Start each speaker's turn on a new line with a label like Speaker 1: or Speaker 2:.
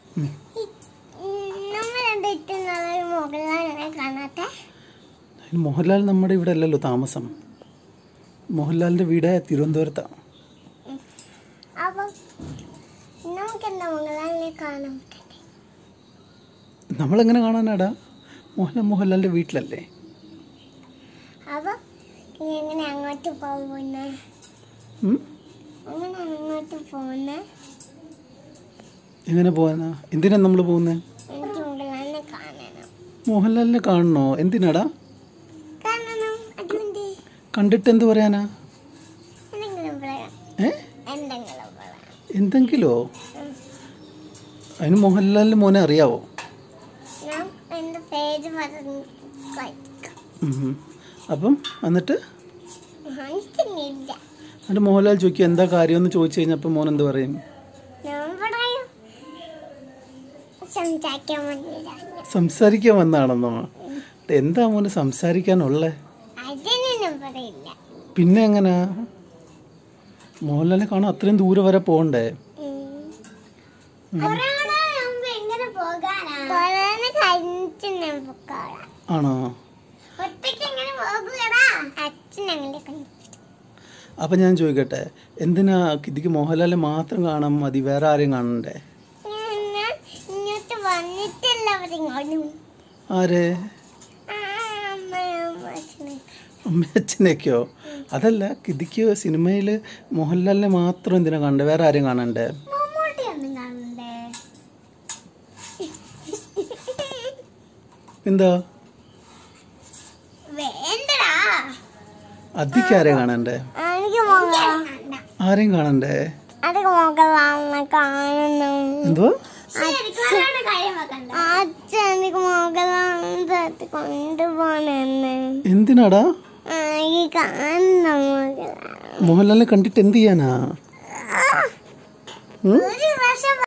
Speaker 1: ഉം.
Speaker 2: നമ്മൾ രണ്ടിട്ടുള്ളത് മോഹൻലാലിനെ കാണാത്തെ
Speaker 1: അതിന് മോഹൻലാൽ നമ്മുടെ ഇവിടെ അല്ലല്ലോ താമസം മോഹൻലാലിൻ്റെ വീട് തിരുവനന്തപുരത്താണ്
Speaker 2: അപ്പം നമുക്കെന്താ മോഹൻലാലിനെ കാണാൻ പറ്റണ്ടേ
Speaker 1: നമ്മളെങ്ങനെ കാണാനാടാ മോഹൻലാൽ മോഹൻലാലിൻ്റെ വീട്ടിലല്ലേ
Speaker 2: അപ്പം ഇനി എങ്ങനെ അങ്ങോട്ട് പോകുന്നേ
Speaker 1: ഉം?
Speaker 2: അങ്ങനെ അങ്ങോട്ട് പോകുന്നേ
Speaker 1: എങ്ങനെ പോകാനാ എന്തിനാ നമ്മൾ പോകുന്നത്
Speaker 2: എനിക്ക് മോഹൻലാലിനെ കാണണം
Speaker 1: മോഹൻലാലിനെ കാണണോ എന്തിനാടാ
Speaker 2: കാണണം അതുകൊണ്ട്
Speaker 1: കണ്ടിട്ട് എന്ത് പറയാനാ
Speaker 2: എന്തെങ്കിലും പറയാം
Speaker 1: ഏ
Speaker 2: എന്തെങ്കിലും പറയാം
Speaker 1: എന്തെങ്കിലോ
Speaker 2: ഉം.
Speaker 1: അതിന് മോഹൻലാലിൻ്റെ മോനെ അറിയാവോ
Speaker 2: ഞാൻ എൻ്റെ പേര് പറഞ്ഞു കഴിക്കാം
Speaker 1: ഉം. അപ്പം എന്നിട്ട്
Speaker 2: എനിക്കില്ല
Speaker 1: എന്നിട്ട് മോഹൻലാൽ ചോദിക്കും എന്താ കാര്യമെന്ന് ചോദിച്ചു കഴിഞ്ഞപ്പോൾ മോൻ എന്ത് പറയും
Speaker 2: ഞാൻ പറയും സംസാരിക്കാൻ വേണ്ടിയില്ല
Speaker 1: സംസാരിക്കാൻ വന്നാണെന്നോ എന്താ മോന് സംസാരിക്കാനുള്ളേ
Speaker 2: അതിനൊന്നും പറയില്ല
Speaker 1: പിന്നെ എങ്ങനാ മോഹൻലാലിനെ കാണാൻ അത്രയും ദൂരെ വരെ പോകണ്ടേ
Speaker 2: കൊറോണ കഴിഞ്ഞിട്ട് ഞാൻ പൊക്കോളാം
Speaker 1: ആണോ
Speaker 2: ഒറ്റയ്ക്ക് എങ്ങനെ പോകുകടാ അച്ഛൻ അങ്ങനെ കണ്ടു
Speaker 1: അപ്പം ഞാൻ ചോദിക്കട്ടെ എന്തിനാ ഇതിക്ക് മോഹൻലാലിനെ മാത്രം കാണാൻ മതി വേറെ ആരെയും കാണണ്ടേ
Speaker 2: ഞാൻ ഇങ്ങോട്ട് വന്നിട്ടില്ല ഇങ്ങോട്ടും
Speaker 1: ആരെ
Speaker 2: അമ്മയും അച്ഛനും
Speaker 1: അമ്മ അച്ഛനെയൊക്കെയോ അതല്ല ഇതിക്ക് സിനിമയിൽ മോഹൻലാലിനെ മാത്രം എന്തിനാ കാണണ്ടേ വേറെ ആരെയും കാണണ്ടേ
Speaker 2: മമ്മൂട്ടി ഒന്നും കാണണ്ടേ
Speaker 1: എന്താ
Speaker 2: വേണ്ടടാ
Speaker 1: അതിക്ക് ആരെയും കാണണ്ടേ
Speaker 2: എനിക്ക് മോഹൻ
Speaker 1: ആരെയും കാണണ്ടേ
Speaker 2: അതൊക്കെ മോഹൻലാലിനെ കാണണം
Speaker 1: എന്തുവാ
Speaker 2: അച്ഛൻ എനിക്ക് മോഹൻലാലിനെ കൊണ്ടുപോണെന്ന്
Speaker 1: എന്തിനാടാ
Speaker 2: എനിക്ക് കാണണം മോഹൻലാൽ
Speaker 1: മോഹൻലാലിനെ കണ്ടിട്ട് എന്ത് ചെയ്യാനാ ഉം?
Speaker 2: ഒരു വർഷം